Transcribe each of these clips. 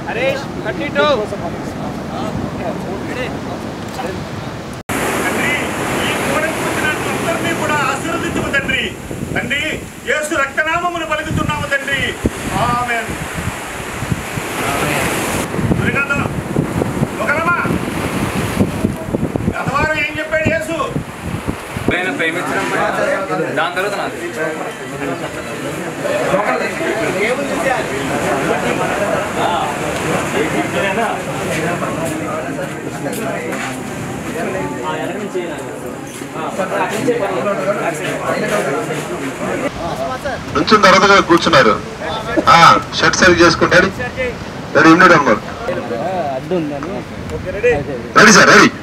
Harish thirty two తండ్రి ఈ కూడలి పుట్టిన అందరినీ కూడా ఆశీర్వదించము తండ్రి తండ్రి యేసు రక్తనామమును పలుకుతున్నాము తండ్రి ఆమేన్ దుర్గంధం ఒకరమా గతవారం ఏం చెప్పాడు యేసు నేను ప్రేమించడం దాని తర్వాత నాది నుంచిన తర్వాత కూర్చున్నారు ఆ షర్ట్ సరి చేసుకుంటారు రెడీ ఉన్నాడు అమ్మారు రెడీ సార్ రెడీ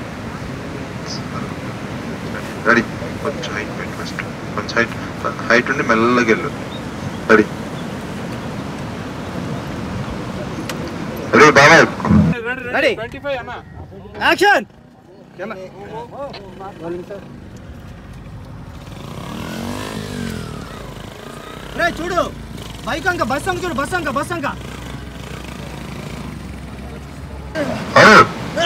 రెడీ కొంచెం హైట్ పెట్టు ఫస్ట్ కొంచెం హైట్ హైట్ ఉండి మెల్లగా వెళ్ళు రెడీ రెడీ బాగా రెడీ యాక్షన్ రే చూడు బైక్ అంక బస్ అంక చూడు బస్ అంక బస్ అంక అరే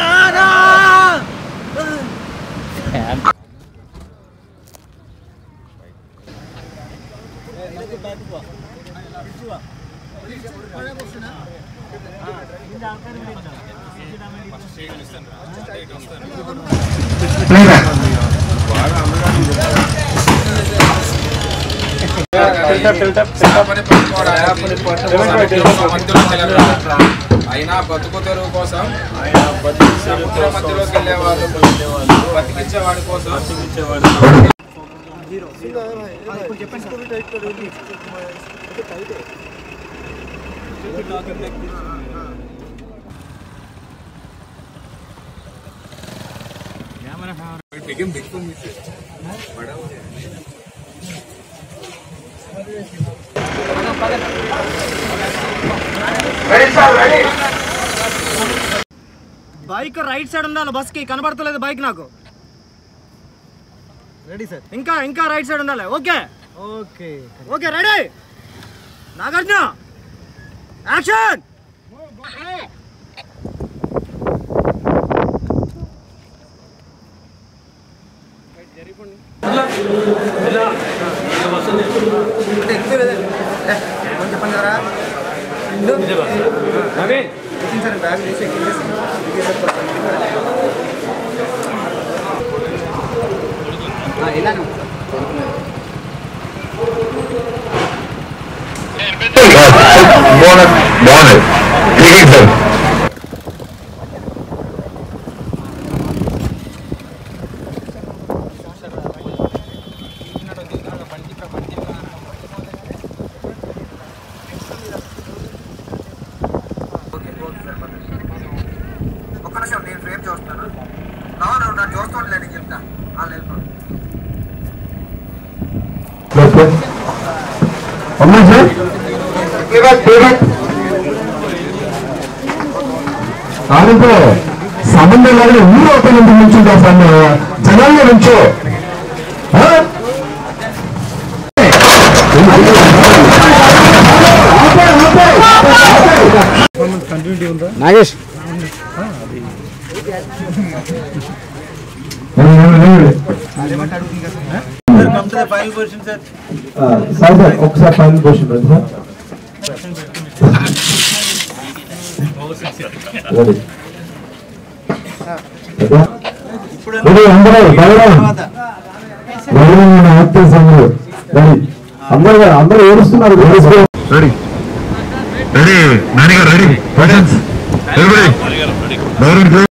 అయినా బతుకు తెరువు కోసం సముద్రం మధ్యలోకి వెళ్ళేవాడు బతికించేవాడి కోసం బైక్ రైట్ సైడ్ ఉండాలి బస్ కి కనబడతలేదు బైక్ నాకు రెడీ సార్ ఇంకా ఇంకా రైట్ సైడ్ ఉండాలి okay okay okay ready Nagarjuna action బాగున్నది బాగున్నది క్రికెట్ సార్ ఒక్క నిమిషం నేను ఫ్రేమ్ చూస్తున్నాను అవును నన్ను చూస్తుండలేదు చెప్తా వాళ్ళు వెళ్ళిపోండి అమ్మాయి సార్ ఆనందో సంబంధం లేని ఊరు ఒకరి నుండి నుంచుంటా సార్ జనాల్లో నుంచో ఆ? నాగేష్ సార్ సార్ ఒకసారి ఫైనల్ క్వశ్చన్ రండి సార్ రెడీ రెడీ అందరూ బలరాం బలరాం యాక్టర్స్ అందరూ రెడీ అందరూ అందరూ ఏడుస్తున్నారు రెడీ రెడీ నాని గారు రెడీ ప్రజెన్స్ రెడీ